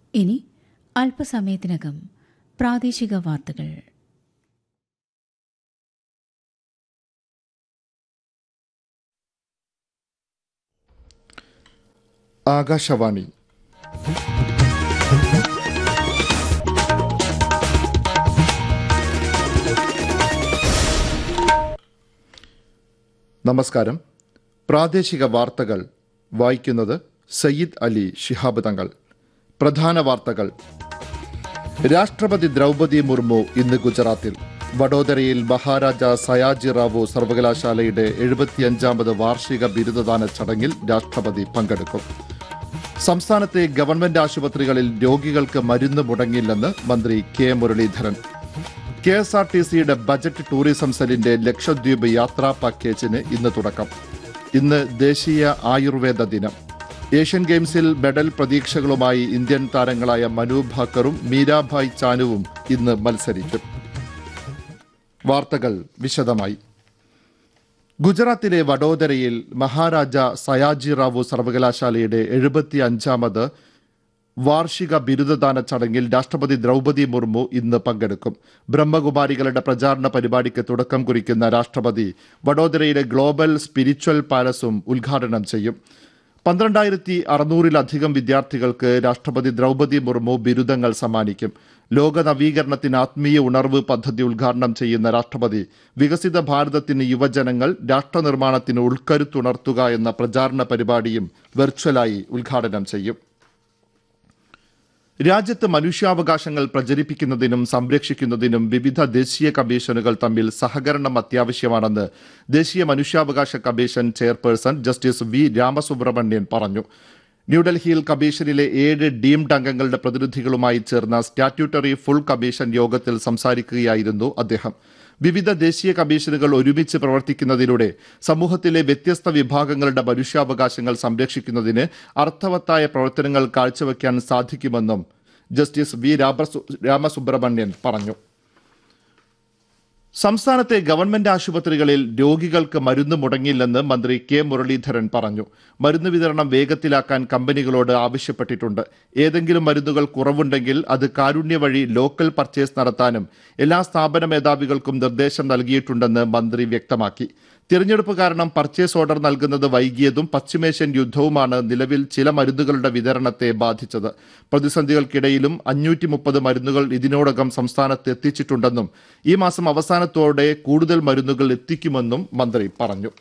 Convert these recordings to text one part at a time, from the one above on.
ഇനി അല്പസമയത്തിനകം പ്രാദേശിക വാർത്തകൾ ആകാശവാണി നമസ്കാരം പ്രാദേശിക വാർത്തകൾ വായിക്കുന്നത് സയ്യിദ് അലി ശിഹാബ് തങ്ങൾ പ്രധാന വാർത്തകൾ രാഷ്ട്രപതി ദ്രൗപതി മുർമു ഇന്ന് ഗുജറാത്തിൽ വഡോദരയിൽ മഹാരാജ സയാജി റാവു സർവകലാശാലയുടെ എഴുപത്തിയഞ്ചാമത് വാർഷിക ബിരുദദാന ചടങ്ങിൽ രാഷ്ട്രപതി പങ്കെടുക്കും സംസ്ഥാനത്തെ ഗവൺമെന്റ് ആശുപത്രികളിൽ രോഗികൾക്ക് മരുന്ന് മുടങ്ങില്ലെന്ന് മന്ത്രി K Muraleedharan K S R T സിയുടെ ബജറ്റ് ടൂറിസം സെല്ലിന്റെ ലക്ഷദ്വീപ് യാത്രാ പാക്കേജിന് ഇന്ന് തുടക്കം ഇന്ന് ദേശീയ ആയുർവേദ ദിനം ഏഷ്യൻ ഗെയിംസിൽ മെഡൽ പ്രതീക്ഷകളുമായി ഇന്ത്യൻ താരങ്ങളായ മനു ഭാക്കറും മീരാഭായ് ചാനുവും ഇന്ന് മത്സരിക്കും വാർത്തകൾ വിശദമായി ഗുജറാത്തിലെ വഡോദരയിൽ മഹാരാജ സയാജി റാവു സർവകലാശാലയുടെ എഴുപത്തി അഞ്ചാമത് വാർഷിക ബിരുദദാന ചടങ്ങിൽ രാഷ്ട്രപതി ദ്രൗപതി മുർമു ഇന്ന് പങ്കെടുക്കും ബ്രഹ്മകുമാരികളുടെ പ്രചാരണ പരിപാടിക്ക് തുടക്കം കുറിക്കുന്ന രാഷ്ട്രപതി വഡോദരയിലെ ഗ്ലോബൽ സ്പിരിച്വൽ പാലസും ഉദ്ഘാടനം ചെയ്യും പന്ത്രണ്ടായിരത്തി അറുന്നൂറിലധികം വിദ്യാർത്ഥികൾക്ക് രാഷ്ട്രപതി ദ്രൗപതി മുർമു ബിരുദങ്ങൾ സമ്മാനിക്കും ലോക നവീകരണത്തിന് ആത്മീയ ഉണർവ് പദ്ധതി ഉദ്ഘാടനം ചെയ്യുന്ന രാഷ്ട്രപതി വികസിത ഭാരതത്തിന് യുവജനങ്ങൾ രാഷ്ട്രനിർമ്മാണത്തിന് ഉൾക്കരുത്തുണർത്തുക എന്ന പ്രചാരണ പരിപാടിയും വെർച്വലായി ഉദ്ഘാടനം ചെയ്യും രാജ്യത്ത് മനുഷ്യാവകാശങ്ങൾ പ്രചരിപ്പിക്കുന്നതിനും സംരക്ഷിക്കുന്നതിനും വിവിധ ദേശീയ കമ്മീഷനുകൾ തമ്മിൽ സഹകരണം അത്യാവശ്യമാണെന്ന് ദേശീയ മനുഷ്യാവകാശ commission chairperson justice V Ramasubramanian പറഞ്ഞു ന്യൂഡൽഹിയിൽ കമ്മീഷനിലെ ഏഴ് ഡീംഡ് അംഗങ്ങളുടെ പ്രതിനിധികളുമായി ചേർന്ന സ്റ്റാറ്റ്യൂട്ടറി ഫുൾ കമ്മീഷൻ യോഗത്തിൽ സംസാരിക്കുകയായിരുന്നു അദ്ദേഹം വിവിധ ദേശീയ കമ്മീഷനുകൾ ഒരുമിച്ച് പ്രവർത്തിക്കുന്നതിലൂടെ സമൂഹത്തിലെ വ്യത്യസ്ത വിഭാഗങ്ങളുടെ മനുഷ്യാവകാശങ്ങൾ സംരക്ഷിക്കുന്നതിന് അർത്ഥവത്തായ പ്രവർത്തനങ്ങൾ കാഴ്ചവെക്കാൻ സാധിക്കുമെന്നും ജസ്റ്റിസ് വി രാമസു- രാമസുബ്രഹ്മണ്യൻ പറഞ്ഞു സംസ്ഥാനത്തെ ഗവൺമെന്റ് ആശുപത്രികളിൽ രോഗികൾക്ക് മരുന്ന് മുടങ്ങില്ലെന്ന് മന്ത്രി കെ മുരളീധരൻ പറഞ്ഞു മരുന്ന് വിതരണം വേഗത്തിലാക്കാൻ കമ്പനികളോട് ആവശ്യപ്പെട്ടിട്ടുണ്ട് ഏതെങ്കിലും മരുന്നുകൾ കുറവുണ്ടെങ്കിൽ അത് കാരുണ്യ വഴി ലോക്കൽ പർച്ചേസ് നടത്താനും എല്ലാ സ്ഥാപന മേധാവികൾക്കും നിർദ്ദേശം നൽകിയിട്ടുണ്ടെന്ന് മന്ത്രി വ്യക്തമാക്കി തിരഞ്ഞെടുപ്പ് കാരണം പർച്ചേസ് ഓർഡർ നൽകുന്നത് വൈകിയതും പശ്ചിമേഷ്യൻ യുദ്ധവുമാണ് നിലവിൽ ചില മരുന്നുകളുടെ വിതരണത്തെ ബാധിച്ചത് പ്രതിസന്ധികൾക്കിടയിലും അഞ്ഞൂറ്റി മുപ്പത് മരുന്നുകൾ ഇതിനോടകം സംസ്ഥാനത്ത് എത്തിച്ചിട്ടുണ്ടെന്നും ഈ മാസം അവസാനത്തോടെ കൂടുതൽ മരുന്നുകൾ എത്തിക്കുമെന്നും മന്ത്രി പറഞ്ഞു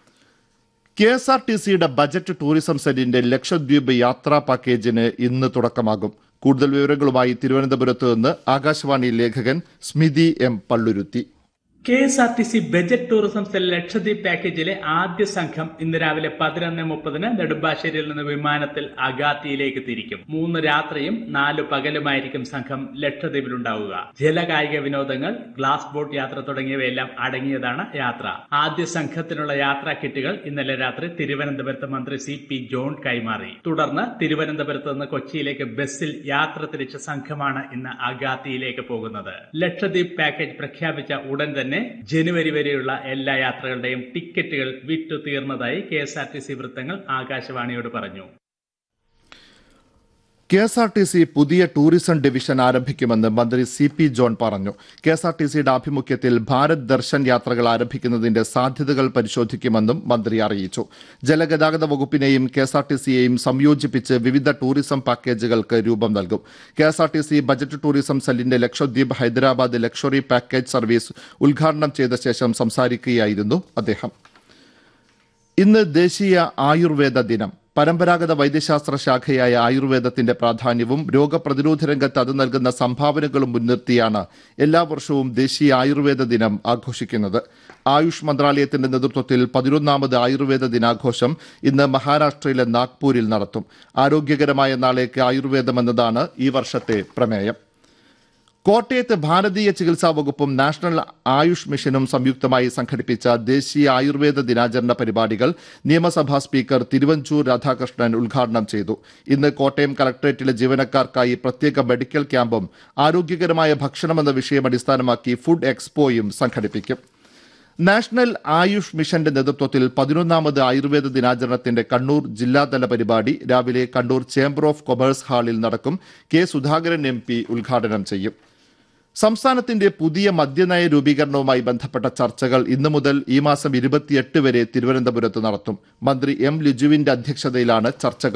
കെ എസ് ആർ ടി സിയുടെ ബജറ്റ് ടൂറിസം സെല്ലിന്റെ ലക്ഷദ്വീപ് യാത്രാ പാക്കേജിന് ഇന്ന് തുടക്കമാകും കൂടുതൽ വിവരങ്ങളുമായി തിരുവനന്തപുരത്ത് നിന്ന് ആകാശവാണി ലേഖകൻ Smithi M Palluruthy K S R T C budget tourism cell Lakshadweep പാക്കേജിലെ ആദ്യ സംഘം ഇന്ന് രാവിലെ പതിനൊന്ന് മുപ്പതിന് നെടുമ്പാശ്ശേരിയിൽ നിന്ന് വിമാനത്തിൽ അഗാത്തിയിലേക്ക് തിരിക്കും മൂന്ന് രാത്രിയും നാല് പകലുമായിരിക്കും സംഘം ലക്ഷദ്വീപിലുണ്ടാവുക ജലകായിക വിനോദങ്ങൾ ഗ്ലാസ് ബോട്ട് യാത്ര തുടങ്ങിയവയെല്ലാം അടങ്ങിയതാണ് യാത്ര ആദ്യ സംഘത്തിനുള്ള യാത്രാ കിറ്റുകൾ ഇന്നലെ രാത്രി തിരുവനന്തപുരത്ത് മന്ത്രി സി പി ജോൺ കൈമാറി തുടർന്ന് തിരുവനന്തപുരത്ത് നിന്ന് കൊച്ചിയിലേക്ക് ബസ്സിൽ യാത്ര തിരിച്ച സംഘമാണ് ഇന്ന് അഗാത്തിയിലേക്ക് പോകുന്നത് ലക്ഷദ്വീപ് പാക്കേജ് പ്രഖ്യാപിച്ച ഉടൻ തന്നെ ജനുവരി വരെയുള്ള എല്ലാ യാത്രകളുടെയും ടിക്കറ്റുകൾ വിറ്റു തീർന്നതായി K S R T C വൃത്തങ്ങൾ ആകാശവാണിയോട് പറഞ്ഞു K S R T C പുതിയ ടൂറിസം ഡിവിഷൻ ആരംഭിക്കുമെന്ന് മന്ത്രി സി പി ജോൺ പറഞ്ഞു കെ എസ് ആർ ടി സിയുടെ ആഭിമുഖ്യത്തിൽ ഭാരത് ദർശൻ യാത്രകൾ ആരംഭിക്കുന്നതിന്റെ സാധ്യതകൾ പരിശോധിക്കുമെന്നും മന്ത്രി അറിയിച്ചു ജലഗതാഗത വകുപ്പിനെയും കെ എസ് ആർ ടി സിയെയും സംയോജിപ്പിച്ച് വിവിധ ടൂറിസം പാക്കേജുകൾക്ക് രൂപം നൽകും K S R T C budget tourism സെല്ലിന്റെ Lakshadweep Hyderabad luxury package service ഉദ്ഘാടനം ചെയ്ത ശേഷം സംസാരിക്കുകയായിരുന്നു അദ്ദേഹം ഇന്ന് ദേശീയ ആയുർവേദ ദിനം പരമ്പരാഗത വൈദ്യശാസ്ത്ര ശാഖയായ ആയുർവേദത്തിന്റെ പ്രാധാന്യവും രോഗപ്രതിരോധ രംഗത്ത് അത് നൽകുന്ന സംഭാവനകളും മുൻനിർത്തിയാണ് എല്ലാ വർഷവും ദേശീയ ആയുർവേദ ദിനം ആഘോഷിക്കുന്നത് ആയുഷ് മന്ത്രാലയത്തിന്റെ നേതൃത്വത്തിൽ പതിനൊന്നാമത് ആയുർവേദ ദിനാഘോഷം ഇന്ന് മഹാരാഷ്ട്രയിലെ നാഗ്പൂരിൽ നടത്തും ആരോഗ്യകരമായ നാളേക്ക് ആയുർവേദം എന്നതാണ് ഈ വർഷത്തെ പ്രമേയം കോട്ടയത്ത് ഭാരതീയ ചികിത്സാ വകുപ്പും നാഷണൽ ആയുഷ് മിഷനും സംയുക്തമായി സംഘടിപ്പിച്ച ദേശീയ ആയുർവേദ ദിനാചരണ പരിപാടികൾ നിയമസഭാ സ്പീക്കർ തിരുവഞ്ചൂർ രാധാകൃഷ്ണൻ ഉദ്ഘാടനം ചെയ്തു ഇന്ന് കോട്ടയം കളക്ടറേറ്റിലെ ജീവനക്കാർക്കായി പ്രത്യേക മെഡിക്കൽ ക്യാമ്പും ആരോഗ്യകരമായ ഭക്ഷണമെന്ന വിഷയം അടിസ്ഥാനമാക്കി ഫുഡ് എക്സ്പോയും സംഘടിപ്പിക്കും നാഷണൽ ആയുഷ് മിഷന്റെ നേതൃത്വത്തിൽ പതിനൊന്നാമത് ആയുർവേദ ദിനാചരണത്തിന്റെ കണ്ണൂർ ജില്ലാതല പരിപാടി രാവിലെ കണ്ണൂർ ചേംബർ ഓഫ് കൊമേഴ്സ് ഹാളിൽ നടക്കും കെ സുധാകരൻ എം പി ഉദ്ഘാടനം ചെയ്യും സംസ്ഥാനത്തിന്റെ പുതിയ മദ്യനയ രൂപീകരണവുമായി ബന്ധപ്പെട്ട ചർച്ചകൾ ഇന്നു മുതൽ ഈ മാസം ഇരുപത്തിയെട്ട് വരെ തിരുവനന്തപുരത്ത് നടത്തും മന്ത്രി എം ലിജുവിന്റെ അധ്യക്ഷതയിലാണ് ചർച്ചകൾ